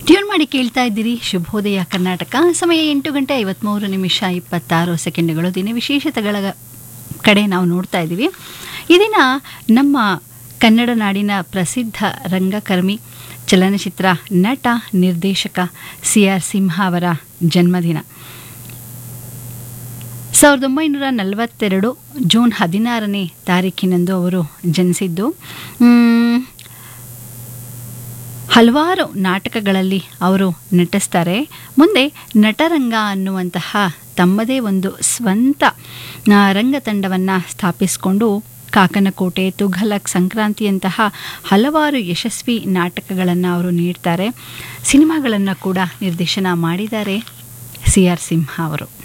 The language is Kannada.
ಟ್ಯೂನ್ ಮಾಡಿ ಕೇಳ್ತಾ ಇದ್ದೀರಿ ಶುಭೋದಯ ಕರ್ನಾಟಕ ಸಮಯ ಎಂಟು ಗಂಟೆ ಐವತ್ಮೂರು ನಿಮಿಷ ಇಪ್ಪತ್ತಾರು ಸೆಕೆಂಡುಗಳು ದಿನ ವಿಶೇಷತೆಗಳ ಕಡೆ ನಾವು ನೋಡ್ತಾ ಇದ್ದೀವಿ ಈ ದಿನ ನಮ್ಮ ಕನ್ನಡ ನಾಡಿನ ಪ್ರಸಿದ್ಧ ರಂಗಕರ್ಮಿ ಚಲನಚಿತ್ರ ನಟ ನಿರ್ದೇಶಕ ಸಿ ಆರ್ ಸಿಂಹ ಅವರ ಜನ್ಮದಿನ ಸಾವಿರದ ಒಂಬೈನೂರ ನಲವತ್ತೆರಡು ಜೂನ್ ಹದಿನಾರನೇ ತಾರೀಕಿನಂದು ಅವರು ಜನಿಸಿದ್ದು ಮ್, ಹಲವಾರು ನಾಟಕಗಳಲ್ಲಿ ಅವರು ನಟಿಸ್ತಾರೆ ಮುಂದೆ ನಟರಂಗ ಅನ್ನುವಂತಹ ತಮ್ಮದೇ ಒಂದು ಸ್ವಂತ ಆ, ರಂಗತಂಡವನ್ನು ಸ್ಥಾಪಿಸಿಕೊಂಡು ಕಾಕನಕೋಟೆ ತುಘಲಕ್ ಸಂಕ್ರಾಂತಿಯಂತಹ ಹಲವಾರು ಯಶಸ್ವಿ ನಾಟಕಗಳನ್ನು ಅವರು ನೀಡ್ತಾರೆ ಸಿನಿಮಾಗಳನ್ನು ಕೂಡ ನಿರ್ದೇಶನ ಮಾಡಿದ್ದಾರೆ ಸಿ ಆರ್ ಸಿಂಹ ಅವರು